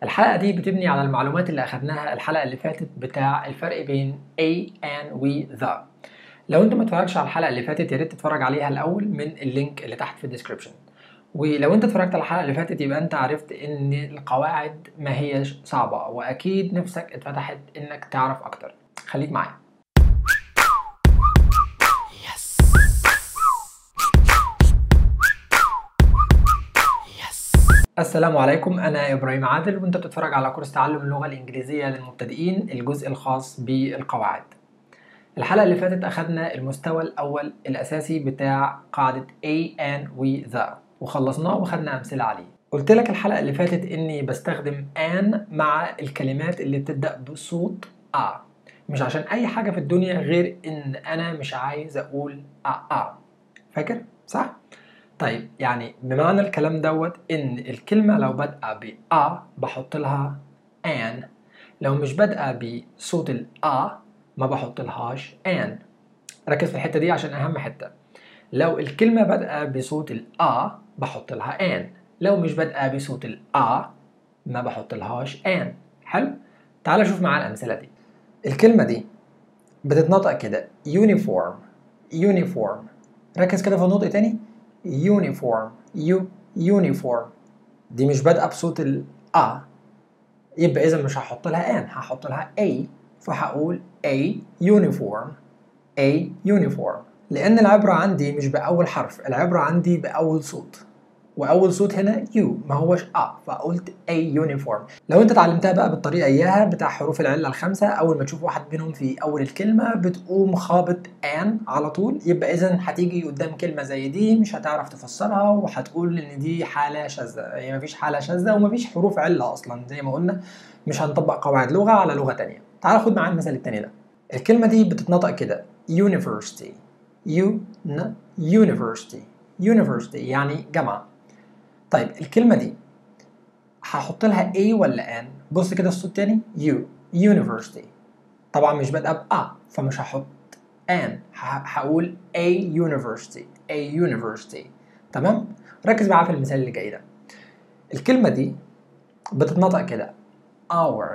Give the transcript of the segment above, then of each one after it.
الحلقة دي بتبني على المعلومات اللي أخدناها الحلقة اللي فاتت بتاع الفرق بين a and we the لو انت ما اتفرجتش على الحلقة اللي فاتت يا ريت تتفرج عليها الأول من اللينك اللي تحت في الديسكربشن ولو انت اتفرجت على الحلقة اللي فاتت يبقى انت عرفت ان القواعد ما هيش صعبة واكيد نفسك اتفتحت انك تعرف اكتر خليك معايا السلام عليكم انا ابراهيم عادل وانت بتتفرج على كورس تعلم اللغه الانجليزيه للمبتدئين الجزء الخاص بالقواعد الحلقه اللي فاتت اخدنا المستوى الاول الاساسي بتاع قاعده a and we the وخلصناه وخدنا امثله عليه قلت لك الحلقه اللي فاتت اني بستخدم an مع الكلمات اللي بتبدا بصوت a مش عشان اي حاجه في الدنيا غير ان انا مش عايز اقول a a فاكر صح طيب يعني بمعنى الكلام دوت ان الكلمة لو بادئة ب a بحط لها an لو مش بادئة بصوت ال a ما بحط لهاش an ركز في الحتة دي عشان اهم حتة لو الكلمة بادئة بصوت ال a بحط لها an لو مش بادئة بصوت ال a ما بحط لهاش an حلو تعال شوف معانا الأمثلة دي الكلمة دي بتتنطق كده uniform uniform ركز كده في النطق تاني uniform يو uniform دي مش بادئه بصوت ال A يبقى اذا مش هحط لها ان هحط لها a فهقول a uniform a uniform لان العبره عندي مش باول حرف العبره عندي باول صوت واول صوت هنا يو ما هوش ا فقلت a uniform لو انت اتعلمتها بقى بالطريقه اياها بتاع حروف العله الخمسه اول ما تشوف واحد منهم في اول الكلمه بتقوم خابط ان على طول يبقى اذا هتيجي قدام كلمه زي دي مش هتعرف تفسرها وهتقول ان دي حاله شاذه هي مفيش حاله شاذه ومفيش حروف عله اصلا زي ما قلنا مش هنطبق قواعد لغه على لغه تانية تعال خد معايا المثال التاني ده الكلمه دي بتتنطق كده university يو university university يعني جامعه طيب الكلمة دي هحط لها A ولا N؟ بص كده الصوت تاني U University طبعا مش بادئة ب A فمش هحط N هقول A University A University تمام؟ ركز معايا في المثال اللي جاي ده الكلمة دي بتتنطق كده hour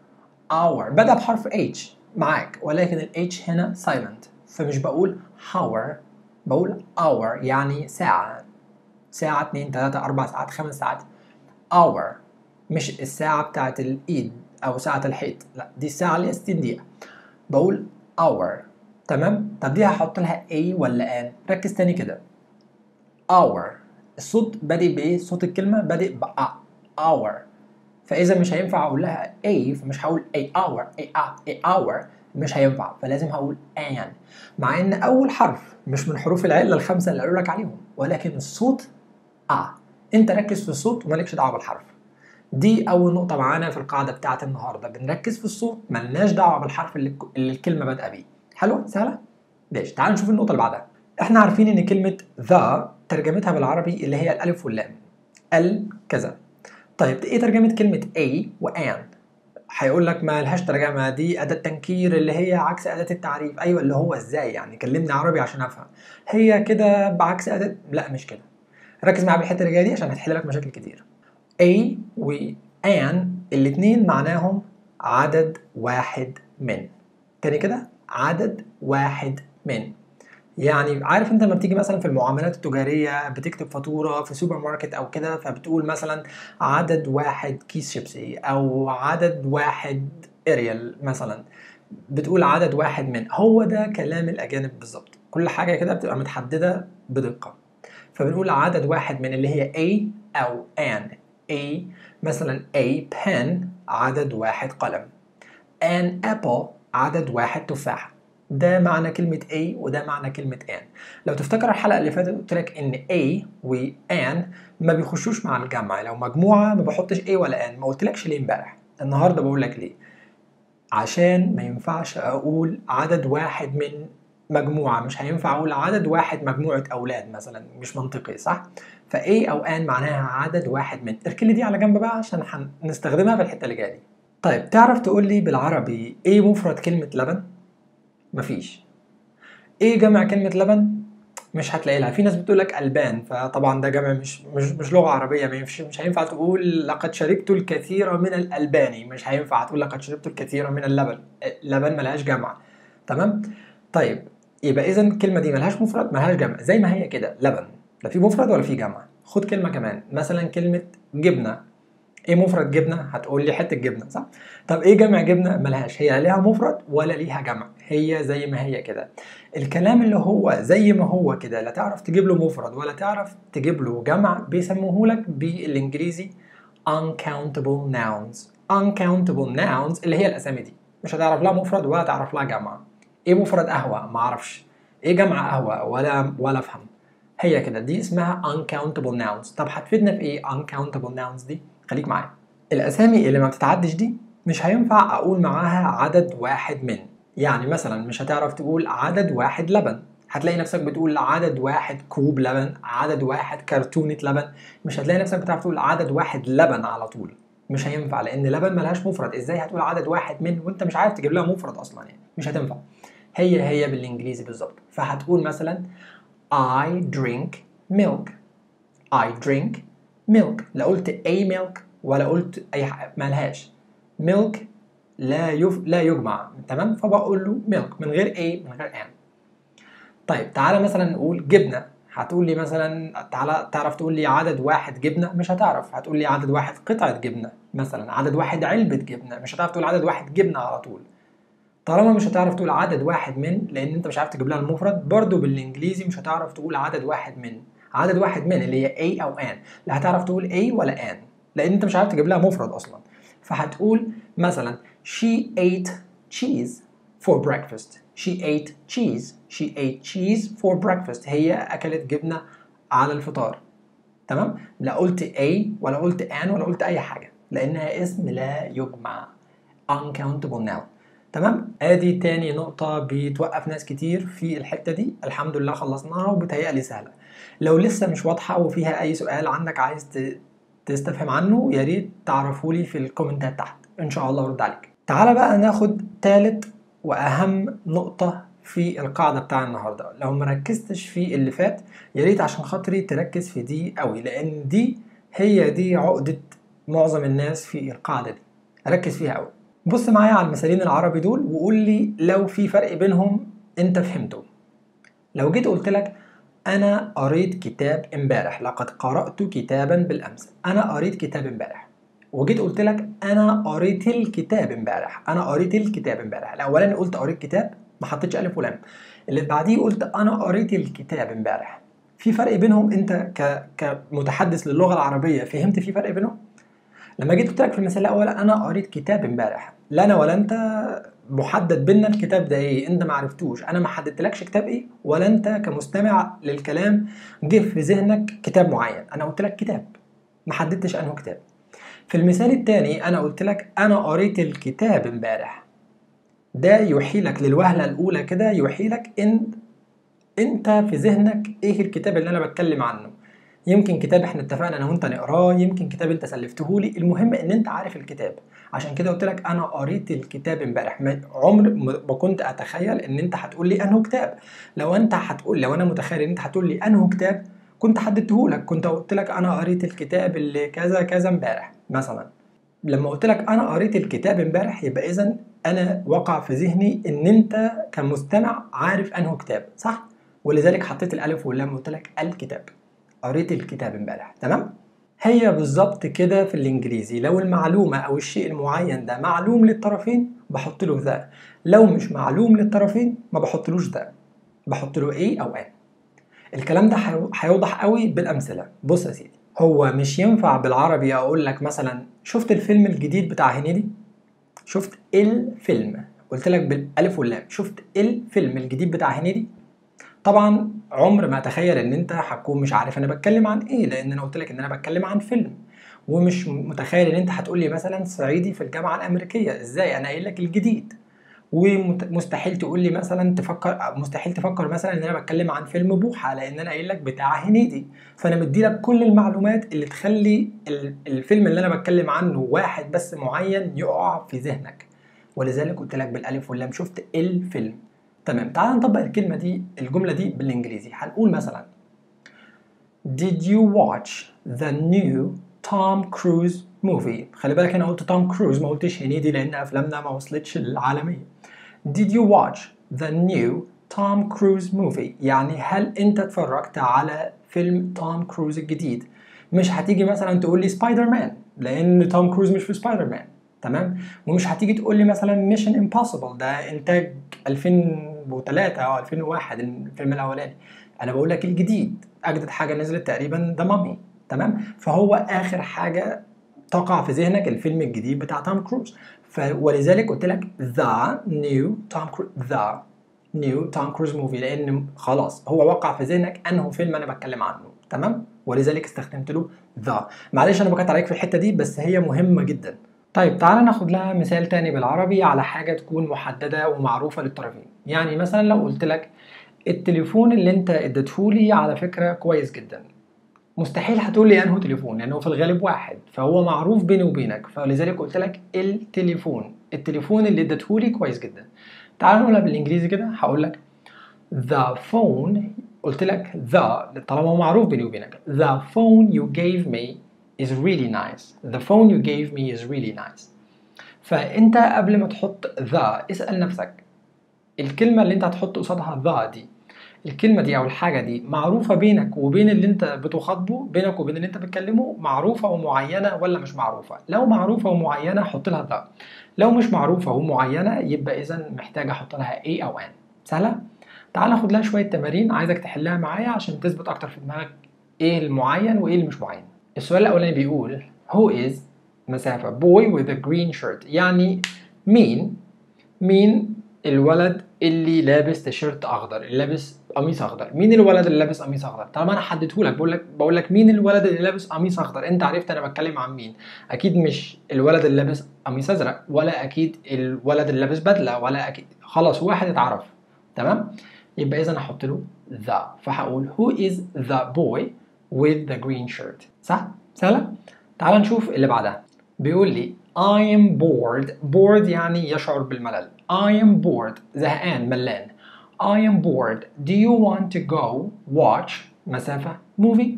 hour بدأ بحرف H معاك ولكن ال H هنا silent فمش بقول hour بقول hour يعني ساعة ساعة اتنين تلاتة أربع ساعات خمس ساعات hour مش الساعة بتاعت الإيد أو ساعة الحيط لا دي الساعة اللي هي 60 دقيقة بقول hour تمام طب دي هحط لها A ولا N ركز تاني كده hour الصوت بادئ بإيه صوت الكلمة بادئ ب A hour فإذا مش هينفع أقول لها A فمش هقول A hour A A A hour مش هينفع فلازم هقول an مع ان اول حرف مش من حروف العله الخمسه اللي قالوا لك عليهم ولكن الصوت ا انت ركز في الصوت ومالكش دعوه بالحرف دي اول نقطه معانا في القاعده بتاعه النهارده بنركز في الصوت ملناش دعوه بالحرف اللي, اللي الكلمه بادئه بيه حلوه سهله ماشي تعال نشوف النقطه اللي بعدها احنا عارفين ان كلمه ذا ترجمتها بالعربي اللي هي الالف واللام ال كذا طيب ايه ترجمه كلمه a وان هيقول لك ما لهاش ترجمه دي اداه تنكير اللي هي عكس اداه التعريف ايوه اللي هو ازاي يعني كلمني عربي عشان افهم هي كده بعكس اداه لا مش كده ركز معايا بالحته اللي جايه دي عشان هتحل لك مشاكل كتير A و an الاتنين معناهم عدد واحد من تاني كده عدد واحد من يعني عارف انت لما بتيجي مثلا في المعاملات التجاريه بتكتب فاتوره في سوبر ماركت او كده فبتقول مثلا عدد واحد كيس شيبسي او عدد واحد اريال مثلا بتقول عدد واحد من هو ده كلام الاجانب بالظبط كل حاجه كده بتبقى متحدده بدقه فبنقول عدد واحد من اللي هي A او an A مثلا A pen عدد واحد قلم an apple عدد واحد تفاحه ده معنى كلمة A وده معنى كلمة an لو تفتكر الحلقة اللي فاتت قلت لك إن A و an ما بيخشوش مع الجمع لو مجموعة ما بحطش A ولا an ما قلتلكش ليه امبارح النهاردة بقول لك ليه عشان ما ينفعش أقول عدد واحد من مجموعة مش هينفع أقول عدد واحد مجموعة أولاد مثلا مش منطقي صح؟ فA أو an معناها عدد واحد من اركلي دي على جنب بقى عشان هنستخدمها في الحتة اللي جاية دي طيب تعرف تقول لي بالعربي ايه مفرد كلمة لبن؟ مفيش ايه جمع كلمة لبن؟ مش هتلاقي لها في ناس بتقول لك البان فطبعا ده جمع مش مش مش لغه عربيه ما ينفعش مش هينفع تقول لقد شربت الكثير من الالباني مش هينفع تقول لقد شربت الكثير من اللبن اللبن ملهاش جمع تمام طيب يبقى اذا الكلمه دي ملهاش مفرد ملهاش جمع زي ما هي كده لبن لا في مفرد ولا في جمع خد كلمه كمان مثلا كلمه جبنه ايه مفرد جبنه هتقول لي حته جبنه صح طب ايه جمع جبنه ملهاش هي ليها مفرد ولا ليها جمع هي زي ما هي كده الكلام اللي هو زي ما هو كده لا تعرف تجيب له مفرد ولا تعرف تجيب له جمع بيسموه لك بالانجليزي uncountable nouns uncountable nouns اللي هي الاسامي دي مش هتعرف لها مفرد ولا تعرف لها جمع ايه مفرد قهوه ما اعرفش ايه جمع قهوه ولا ولا افهم هي كده دي اسمها uncountable nouns طب هتفيدنا في ايه uncountable nouns دي خليك معايا الاسامي اللي ما بتتعدش دي مش هينفع اقول معاها عدد واحد من يعني مثلا مش هتعرف تقول عدد واحد لبن هتلاقي نفسك بتقول عدد واحد كوب لبن عدد واحد كرتونة لبن مش هتلاقي نفسك بتعرف تقول عدد واحد لبن على طول مش هينفع لان لبن ملهاش مفرد ازاي هتقول عدد واحد من وانت مش عارف تجيب لها مفرد اصلا يعني مش هتنفع هي هي بالانجليزي بالظبط فهتقول مثلا I drink milk I drink milk لا قلت a milk ولا قلت اي حاجه ملهاش milk لا يف... لا يجمع تمام فبقول له milk من غير a من غير an طيب تعالى مثلا نقول جبنه هتقول لي مثلا تعالى تعرف تقول لي عدد واحد جبنه مش هتعرف هتقول لي عدد واحد قطعه جبنه مثلا عدد واحد علبه جبنه مش هتعرف تقول عدد واحد جبنه على طول طالما مش هتعرف تقول عدد واحد من لان انت مش عارف تجيب لها المفرد برضو بالانجليزي مش هتعرف تقول عدد واحد من عدد واحد من اللي هي a او an لا هتعرف تقول a ولا an لان انت مش عارف تجيب لها مفرد اصلا فهتقول مثلا she ate cheese for breakfast she ate cheese she ate cheese for breakfast هي اكلت جبنه على الفطار تمام لا قلت a ولا قلت an ولا قلت اي حاجه لانها اسم لا يجمع uncountable noun تمام ادي تاني نقطة بتوقف ناس كتير في الحتة دي الحمد لله خلصناها وبتهيألي سهلة لو لسه مش واضحة وفيها أي سؤال عندك عايز تستفهم عنه يا ريت تعرفولي في الكومنتات تحت إن شاء الله أرد عليك تعالى بقى ناخد تالت وأهم نقطة في القاعدة بتاع النهاردة لو مركزتش في اللي فات يا ريت عشان خاطري تركز في دي قوي لأن دي هي دي عقدة معظم الناس في القاعدة دي ركز فيها قوي بص معايا على المثالين العربي دول وقول لي لو في فرق بينهم انت فهمته لو جيت قلت لك انا قريت كتاب امبارح لقد قرأت كتابا بالامس انا قريت كتاب امبارح وجيت قلت لك انا قريت الكتاب امبارح انا قريت الكتاب امبارح الاولاني قلت قريت كتاب ما حطيتش الف ولام اللي بعديه قلت انا قريت الكتاب امبارح في فرق بينهم انت ك... كمتحدث للغه العربيه فهمت في فرق بينهم لما جيت قلت لك في المثال الاول انا قريت كتاب امبارح لا انا ولا انت محدد بينا الكتاب ده ايه انت ما عرفتوش انا ما حددتلكش كتاب ايه ولا انت كمستمع للكلام جه في ذهنك كتاب معين انا قلت لك كتاب ما حددتش انه كتاب في المثال الثاني انا قلت لك انا قريت الكتاب امبارح ده يوحيلك للوهله الاولى كده يوحيلك ان انت في ذهنك ايه الكتاب اللي انا بتكلم عنه يمكن كتاب احنا اتفقنا انا وانت نقراه يمكن كتاب انت سلفته لي المهم ان انت عارف الكتاب عشان كده قلت لك انا قريت الكتاب امبارح عمر ما كنت اتخيل ان انت هتقول لي انه كتاب لو انت هتقول لو انا متخيل ان انت هتقول لي انه كتاب كنت حددته لك كنت قلت لك انا قريت الكتاب اللي كذا كذا امبارح مثلا لما قلت لك انا قريت الكتاب امبارح يبقى اذا انا وقع في ذهني ان انت كمستمع عارف انه كتاب صح ولذلك حطيت الالف واللام وقلت لك الكتاب قريت الكتاب امبارح تمام هي بالظبط كده في الانجليزي لو المعلومة او الشيء المعين ده معلوم للطرفين بحط له ذا لو مش معلوم للطرفين ما بحطلوش ذا بحط له ايه او ان الكلام ده هيوضح قوي بالامثله بص يا سيدي هو مش ينفع بالعربي اقول لك مثلا شفت الفيلم الجديد بتاع هنيدي شفت الفيلم قلت لك بالالف واللام شفت الفيلم الجديد بتاع هنيدي طبعا عمر ما اتخيل ان انت هتكون مش عارف انا بتكلم عن ايه لان انا قلت لك ان انا بتكلم عن فيلم ومش متخيل ان انت هتقول لي مثلا صعيدي في الجامعه الامريكيه ازاي انا قايل لك الجديد ومستحيل تقول لي مثلا تفكر مستحيل تفكر مثلا ان انا بتكلم عن فيلم بوحه لان انا قايل لك بتاع هنيدي فانا مدي لك كل المعلومات اللي تخلي الفيلم اللي انا بتكلم عنه واحد بس معين يقع في ذهنك ولذلك قلت لك بالالف واللام شفت الفيلم تمام تعال نطبق الكلمة دي الجملة دي بالإنجليزي هنقول مثلا Did you watch the new Tom Cruise movie خلي بالك أنا قلت توم كروز ما قلتش هنيدي لأن أفلامنا ما وصلتش العالمية Did you watch the new Tom Cruise movie يعني هل أنت اتفرجت على فيلم توم كروز الجديد مش هتيجي مثلا تقول لي سبايدر مان لأن توم كروز مش في سبايدر مان تمام ومش هتيجي تقول لي مثلا ميشن امبوسيبل ده انتاج 2003 او 2001 الفيلم الاولاني انا بقول لك الجديد اجدد حاجه نزلت تقريبا ذا مامي تمام فهو اخر حاجه تقع في ذهنك الفيلم الجديد بتاع توم كروز ف... ولذلك قلت لك ذا نيو توم كروز ذا نيو توم كروز موفي لان خلاص هو وقع في ذهنك انه فيلم انا بتكلم عنه تمام ولذلك استخدمت له ذا معلش انا بقطع عليك في الحته دي بس هي مهمه جدا طيب تعالى ناخد لها مثال تاني بالعربي على حاجة تكون محددة ومعروفة للطرفين يعني مثلا لو قلت لك التليفون اللي انت اديتهولي على فكرة كويس جدا مستحيل هتقول لي انه تليفون لانه في الغالب واحد فهو معروف بيني وبينك فلذلك قلت لك التليفون التليفون اللي اديتهولي كويس جدا تعال نقولها بالانجليزي كده هقول لك the phone قلت لك the طالما هو معروف بيني وبينك the phone you gave me is really nice. The phone you gave me is really nice. فأنت قبل ما تحط ذا اسأل نفسك الكلمة اللي أنت هتحط قصادها ذا دي الكلمة دي أو الحاجة دي معروفة بينك وبين اللي أنت بتخاطبه بينك وبين اللي أنت بتكلمه معروفة ومعينة ولا مش معروفة لو معروفة ومعينة حط لها ذا لو مش معروفة ومعينة يبقى إذا محتاج أحط لها A أو N سهلة؟ تعال ناخد لها شوية تمارين عايزك تحلها معايا عشان تثبت أكتر في دماغك إيه المعين وإيه اللي مش معين السؤال الأولاني بيقول Who is مسافة boy with a green shirt يعني مين مين الولد اللي لابس تيشيرت أخضر اللي لابس قميص أخضر مين الولد اللي لابس قميص أخضر طالما أنا حددته لك بقول لك بقول لك مين الولد اللي لابس قميص أخضر أنت عرفت أنا بتكلم عن مين أكيد مش الولد اللي لابس قميص أزرق ولا أكيد الولد اللي لابس بدلة ولا أكيد خلاص واحد اتعرف تمام يبقى إذا أحط له the فهقول who is the boy with the green shirt صح؟ سهلة؟ تعال نشوف اللي بعدها بيقول لي I am bored bored يعني يشعر بالملل I am bored زهقان ملان I am bored do you want to go watch مسافة movie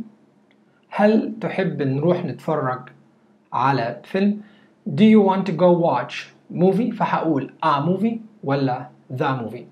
هل تحب نروح نتفرج على فيلم do you want to go watch movie فهقول a movie ولا the movie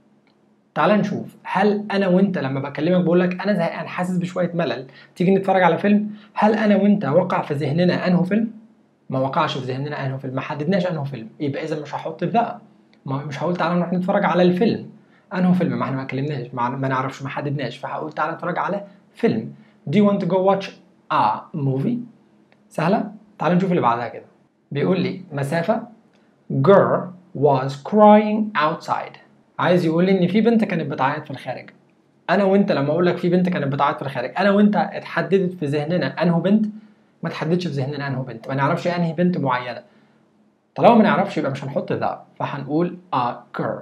تعال نشوف هل انا وانت لما بكلمك بقول لك انا زهقان حاسس بشويه ملل تيجي نتفرج على فيلم هل انا وانت وقع في ذهننا انه فيلم ما وقعش في ذهننا انه فيلم ما حددناش انه فيلم يبقى اذا مش هحط في ده ما مش هقول تعالى نروح نتفرج على الفيلم انه فيلم ما احنا ما اتكلمناش ما, ما نعرفش ما حددناش فهقول تعالى نتفرج على فيلم do you want to go watch a movie سهله تعال نشوف اللي بعدها كده بيقول لي مسافه girl was crying outside عايز يقول لي ان في بنت كانت بتعيط في الخارج انا وانت لما اقول لك في بنت كانت بتعيط في الخارج انا وانت اتحددت في ذهننا انه بنت ما تحددش في ذهننا انه بنت ما نعرفش انهي بنت معينه طالما ما نعرفش يبقى مش هنحط ذا فهنقول a girl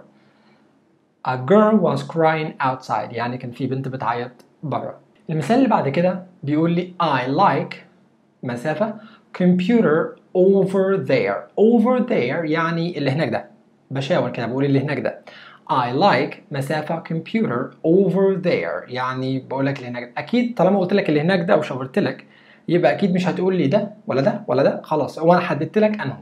a girl was crying outside يعني كان في بنت بتعيط بره المثال اللي بعد كده بيقول لي I like مسافة computer over there over there يعني اللي هناك ده بشاور كده بقول اللي هناك ده I like مسافة computer over there يعني بقول لك اللي هناك ده. أكيد طالما قلت لك اللي هناك ده وشاورت لك يبقى أكيد مش هتقول لي ده ولا ده ولا ده خلاص هو أنا حددت لك أنه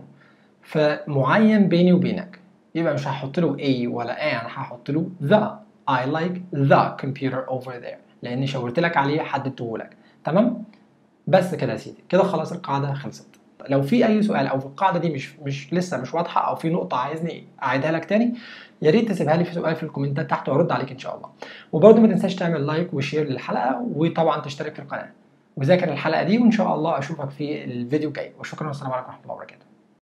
فمعين بيني وبينك يبقى مش هحط له A ولا A أنا هحط له the I like the computer over there لأني شاورت لك عليه حددته لك تمام بس كده يا سيدي كده خلاص القاعدة خلصت لو في اي سؤال او في القاعده دي مش مش لسه مش واضحه او في نقطه عايزني اعيدها لك تاني يا ريت تسيبها لي في سؤال في الكومنتات تحت وارد عليك ان شاء الله وبرده ما تنساش تعمل لايك وشير للحلقه وطبعا تشترك في القناه وذاكر الحلقه دي وان شاء الله اشوفك في الفيديو الجاي وشكرا والسلام عليكم ورحمه الله وبركاته